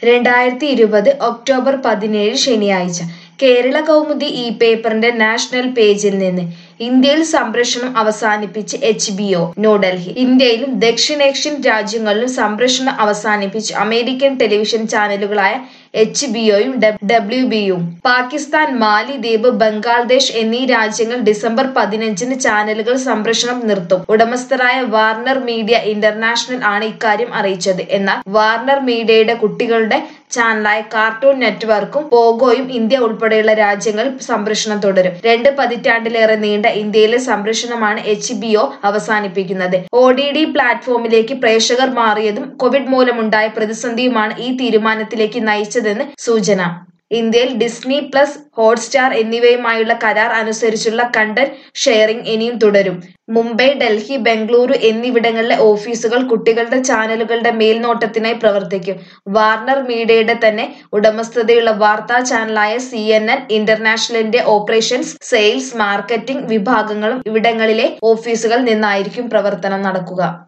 രണ്ടായിരത്തി ഇരുപത് ഒക്ടോബർ പതിനേഴ് ശനിയാഴ്ച കേരള കൗമുദി ഈ പേപ്പറിന്റെ നാഷണൽ പേജിൽ നിന്ന് ഇന്ത്യയിൽ സംപ്രേഷണം അവസാനിപ്പിച്ച് എച്ച് ബി ഒ ന്യൂഡൽഹി ഇന്ത്യയിലും ദക്ഷിണേഷ്യൻ രാജ്യങ്ങളിലും സംപ്രേഷണം അവസാനിപ്പിച്ച് അമേരിക്കൻ ടെലിവിഷൻ ചാനലുകളായ എച്ച് ബി ഒയും ഡബ്ല്യു ബിയും പാകിസ്ഥാൻ മാലി ദ്വീപ് ബംഗ്ലാദേശ് എന്നീ രാജ്യങ്ങൾ ഡിസംബർ പതിനഞ്ചിന് ചാനലുകൾ സംപ്രേഷണം നിർത്തും ഉടമസ്ഥരായ വാർണർ മീഡിയ ഇന്റർനാഷണൽ ആണ് ഇക്കാര്യം അറിയിച്ചത് എന്നാൽ വാർണർ മീഡിയയുടെ കുട്ടികളുടെ ചാനലായ കാർട്ടൂൺ നെറ്റ്വർക്കും പോഗോയും ഇന്ത്യ ഉൾപ്പെടെയുള്ള രാജ്യങ്ങളിൽ സംപ്രേഷണം തുടരും രണ്ട് പതിറ്റാണ്ടിലേറെ നീണ്ട ഇന്ത്യയിലെ സംപ്രേഷണമാണ് എച്ച് ബി ഒ അവസാനിപ്പിക്കുന്നത് ഒ ഡി ഡി പ്ലാറ്റ്ഫോമിലേക്ക് പ്രേക്ഷകർ മാറിയതും കോവിഡ് മൂലമുണ്ടായ പ്രതിസന്ധിയുമാണ് ഈ തീരുമാനത്തിലേക്ക് നയിച്ചതെന്ന് സൂചന ഇന്ത്യയിൽ ഡിസ്നി പ്ലസ് ഹോട്ട്സ്റ്റാർ എന്നിവയുമായുള്ള കരാർ അനുസരിച്ചുള്ള കണ്ടന്റ് ഷെയറിംഗ് ഇനിയും തുടരും മുംബൈ ഡൽഹി ബംഗളൂരു എന്നിവിടങ്ങളിലെ ഓഫീസുകൾ കുട്ടികളുടെ ചാനലുകളുടെ മേൽനോട്ടത്തിനായി പ്രവർത്തിക്കും വാർണർ മീഡിയയുടെ തന്നെ ഉടമസ്ഥതയുള്ള വാർത്താ ചാനലായ സി എൻ എൻ ഇന്റർനാഷണലിന്റെ ഓപ്പറേഷൻസ് സെയിൽസ് മാർക്കറ്റിംഗ് വിഭാഗങ്ങളും ഇവിടങ്ങളിലെ ഓഫീസുകളിൽ നിന്നായിരിക്കും പ്രവർത്തനം നടക്കുക